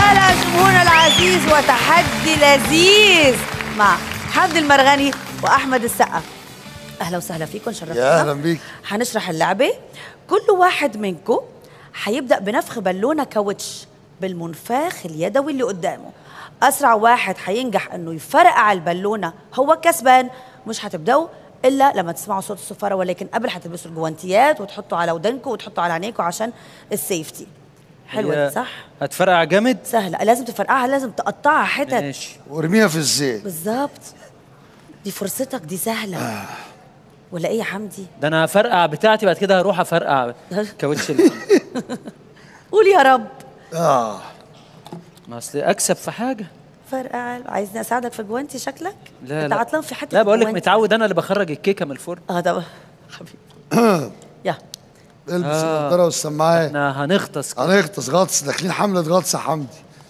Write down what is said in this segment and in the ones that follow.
وسهلا جمهورنا العزيز وتحدي لذيذ مع حمد المرغني واحمد السقا اهلا وسهلا فيكم شرفتونا يا أهلاً بيك. حنشرح اللعبه كل واحد منكم حيبدا بنفخ بالونه كاوتش بالمنفاخ اليدوي اللي قدامه اسرع واحد حينجح انه يفرقع البالونه هو كسبان مش حتبداوا الا لما تسمعوا صوت الصفاره ولكن قبل حتلبسوا الجوانتيات وتحطوا على ودنكم وتحطوا على عينيكم عشان السيفتي حلوه هي دي صح هتفرقع جامد سهله لازم تفرقعها لازم تقطعها حتت ماشي وارميها في الزيت بالظبط دي فرصتك دي سهله ولا ايه يا حمدي ده انا هفرقع بتاعتي بعد كده هروح افرقع كاوتش ال- قول يا رب اه ما اصل اكسب في حاجه فرقع عايزني اساعدك في جوانتي شكلك لا انت لا عطلان في حته لا بقول لك الجوانتي. متعود انا اللي بخرج الكيكه من الفرن اه ده حبيبي يا البس النضاره والسماعات احنا هنغطس كده. هنغطس غطس داخلين حمله غطس يا حمدي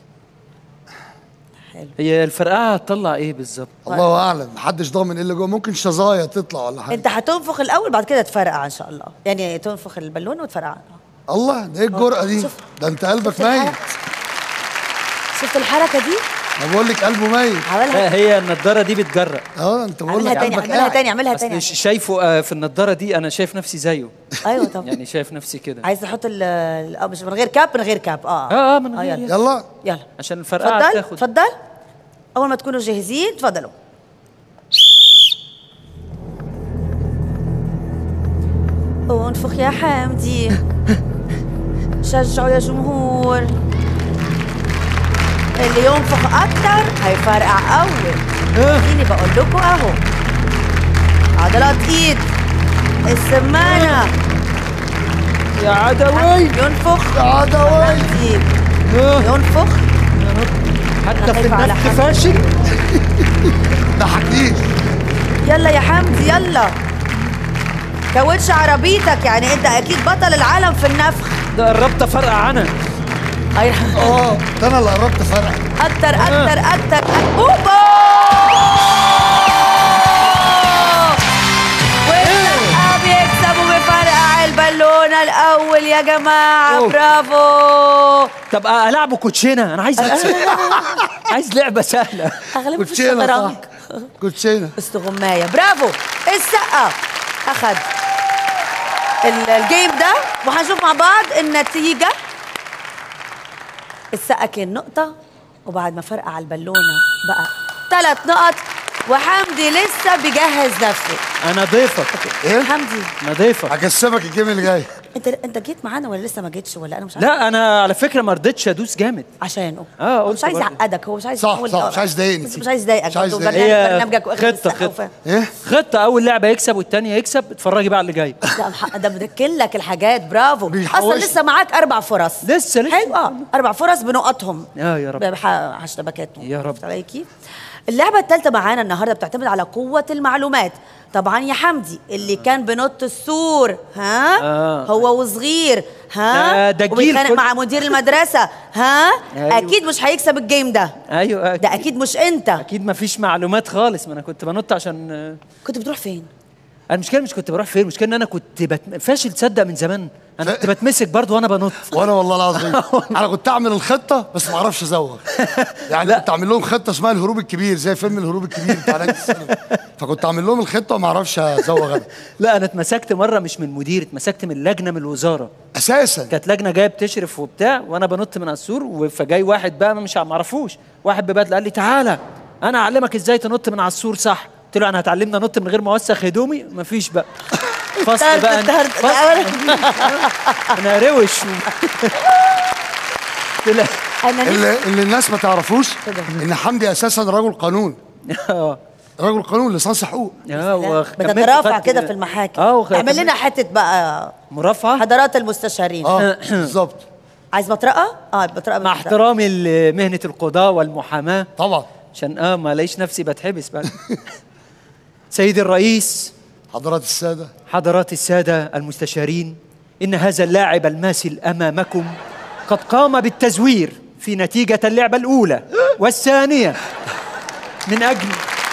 حلو هي الفرقعه هتطلع ايه بالظبط الله اعلم محدش ضامن ايه اللي جوه ممكن شظايا تطلع ولا حاجه انت هتنفخ الاول بعد كده تفرقع ان شاء الله يعني تنفخ البالونه وتفرقع الله ده ايه الجرأه دي شوف. ده انت قلبك شفت ميت الحركة؟ شفت الحركه دي انا بقول لك قلبه ميت عملها لا هي النضاره دي بتجرأ اه انت بقول اعملها لك تاني قلبك اعملها قاعد. تاني اعملها اصل تاني ش- شايفه آه، في النضاره دي انا شايف نفسي زيه ايوه طب يعني شايف نفسي كده عايز تحط ال ال- اه مش من غير كاب من غير كاب اه اه اه من غير يلا يلا يلا عشان الفرقعه اتفضل تاخد اتفضل اول ما تكونوا جاهزين تفضلوا انفخ يا حمدي شجعوا يا جمهور اللي ينفخ اكتر هيفرقع اول اديني بقول لكم اهو عضلات ايد السمانه يا عدوي ينفخ يا عدوي حمدي آه، ينفخ حتى في خايفة على النفخ حد. فاشل ضحكنيش يلا يا حمدي يلا كاوتش عربيتك يعني انت اكيد بطل العالم في النفخ ده قربت افرقع انا أي- اه ده انا اللي قربت فرق اكتر اكتر اكتر أك- اوبا والسقا بيكسبوا بفرقع البالونه الاول يا جماعه أوه. برافو طب العبوا كوتشينه انا عايز اكسب عايز لعبه سهله اغلبه في كوتشينه صح الشطرنج كوتشينه استغمايه برافو السقا اخد ال- الجيم ده وهنشوف مع بعض النتيجه السقا كان نقطه وبعد ما فرقع البالونه بقى ثلاث نقط وحمدي لسه بيجهز نفسه انا ضيفك ايه حمدي انا ضيفك هكسبك الجيم اللي جاي انت انت جيت معانا ولا لسه ما جيتش ولا انا مش عارفه لا انا على فكره ما رضيتش ادوس جامد عشانه آه، هو قلت مش عايز برضه. يعقدك هو مش عايز صح، يقول- صح، مش عايز يضايقني. بس مش عايز يضايقك مش عايز برضه يضايقني. برنامج- هي برنامجك واخد خطة- السقا خطة. وفاهم. ايه خطه اول لعبه يكسب والتانية يكسب اتفرجي بقى على اللي جاي لا مح- ده مدكن لك الحاجات برافو بيحوش. اصلا لسه معاك اربع فرص لسه- لسه. حلو اه اربع فرص بنقطهم آه، يا رب. بح- حشتبكاتهم يا رب. شفت علي كيف اللعبه الثالثه معانا النهارده بتعتمد على قوه المعلومات طبعا يا حمدي اللي كان بنط السور ها آه. هو وصغير ها ده- ده جيل وبيتخانق كل- مع مدير المدرسه ها أيوه. اكيد مش هيكسب الجيم ده ايوه ده اكيد مش انت اكيد ما فيش معلومات خالص ما انا كنت بنط عشان آه، كنت بتروح فين المشكله مش كنت بروح فين المشكله ان انا كنت بت... فاشل تصدق من زمان انا كنت بتمسك برضه وانا بنط وانا والله العظيم انا كنت اعمل الخطه بس ما اعرفش ازوغ يعني لا. كنت اعمل لهم خطه اسمها الهروب الكبير زي فيلم الهروب الكبير بتاع نادي السينما فكنت اعمل لهم الخطه وما اعرفش ازوغ انا لا انا اتمسكت مره مش من مدير اتمسكت من لجنه من الوزاره اساسا كانت لجنه جايه بتشرف وبتاع وانا بنط من على السور فجاي واحد بقى مش ما اعرفوش واحد ببدله قال لي تعالى انا اعلمك ازاي تنط من على السور صح قلت له انا هتعلمني انط من غير ما اوسخ هدومي مفيش بقى فصل بقى انتهرت- فصل انا روش قلت له انا نفسي اللي, اللي الناس ما تعرفوش ان حمدي اساسا رجل قانون اه رجل قانون لصنص حقوق اه وكملت بتترافع خدت- كده في المحاكم اه وخ- اعمل لنا كملت- حته بقى مرافعه حضرات المستشارين اه بالظبط عايز مطرقه اه مطرقه مع بالمطرقة. احترامي لمهنه القضاء والمحاماه طبعا عشان اه ما الاقيش نفسي بتحبس بقى سيدي الرئيس حضرات الساده حضرات السادة المستشارين إن هذا اللاعب الماثل أمامكم قد قام بالتزوير في نتيجة اللعبة الأولى والثانية من أجل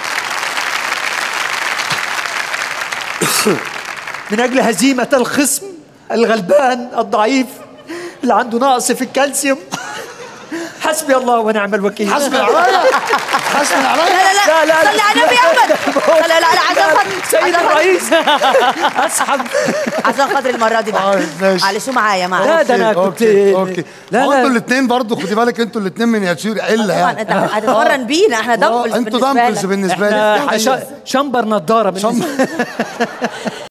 من أجل هزيمة الخصم الغلبان الضعيف اللي عنده نقص في الكالسيوم حسبي الله ونعم الوكيل حسبي عليا حسبي لا عليا لا لا لا، لا، صلي على النبي احمد لا لا لا عشان خاطر سيد عشان خاطر- الرئيس اسحب عشان خاطر المره دي بقى آه، ماشي. معلش معايا لا، معلش ده أنا كنت- اوكي اوكي لا، لا لا. انتوا الاثنين برضه خدي بالك انتوا الاثنين مينياتير عله طبعا يعني انت هتتمرن بينا احنا آه، دمبلز انتوا بالنسبه دامبلز لك بالنسبه لي احنا شا- شمبر نضاره بالنسبه شم-